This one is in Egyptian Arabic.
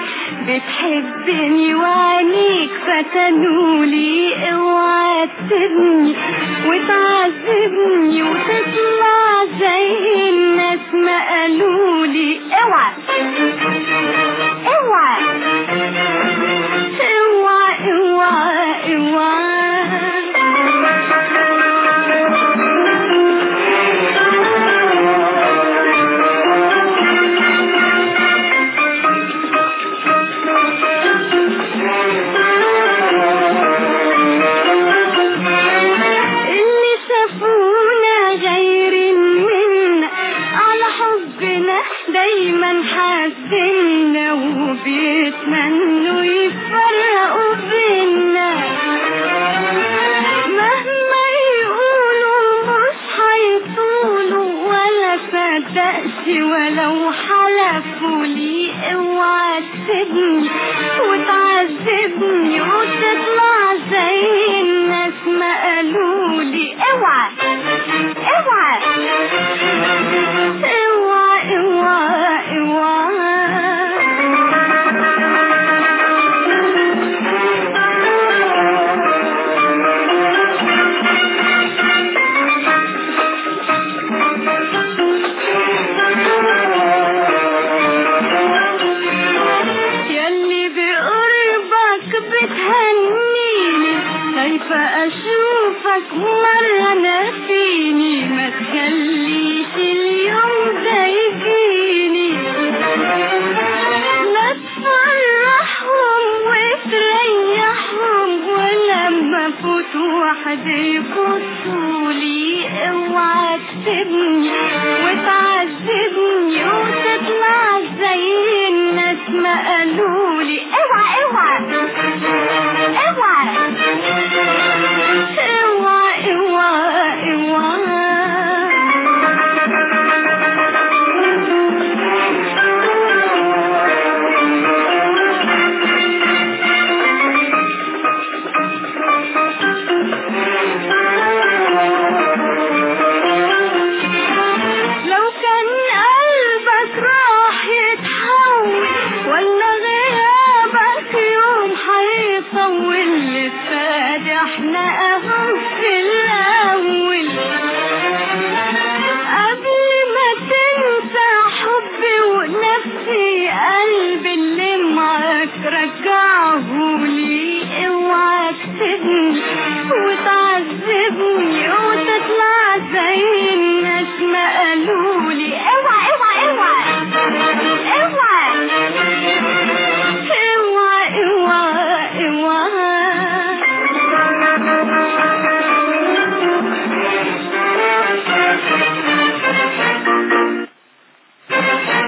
بتحبني وعينيك فتنولي اوعى تسيبني وتعذبني وتطلع زي الناس ما قالولي اوعى اوعى اوعى اوعى اوعى اللي شافونا غير منا على حبنا دايما حاسدنا وبيتمنوا يفرقوا بينا مهما يقولوا مش هيطولوا ولا صدقش ولو حلفوا لي اوعى تسيبني وتعذبني وتطلع زي الناس ما قالولي اوعى اوعى اوعى اوعى اوعى ياللي بقربك بتهنيني خايفة أشوفك مرة ناسيني ما تخليش اليوم ده يجيني لا تفرحهم وتريحهم ولما فوت واحد يبصولي اوعى تسيبني وتعذبني وتطلع زي الناس ما قالولي اوعى اوعى اوعى اوعى اوعى اوعى لو كان قلبك راح يتحول ولا غيابك يوم هيطول لسه احنا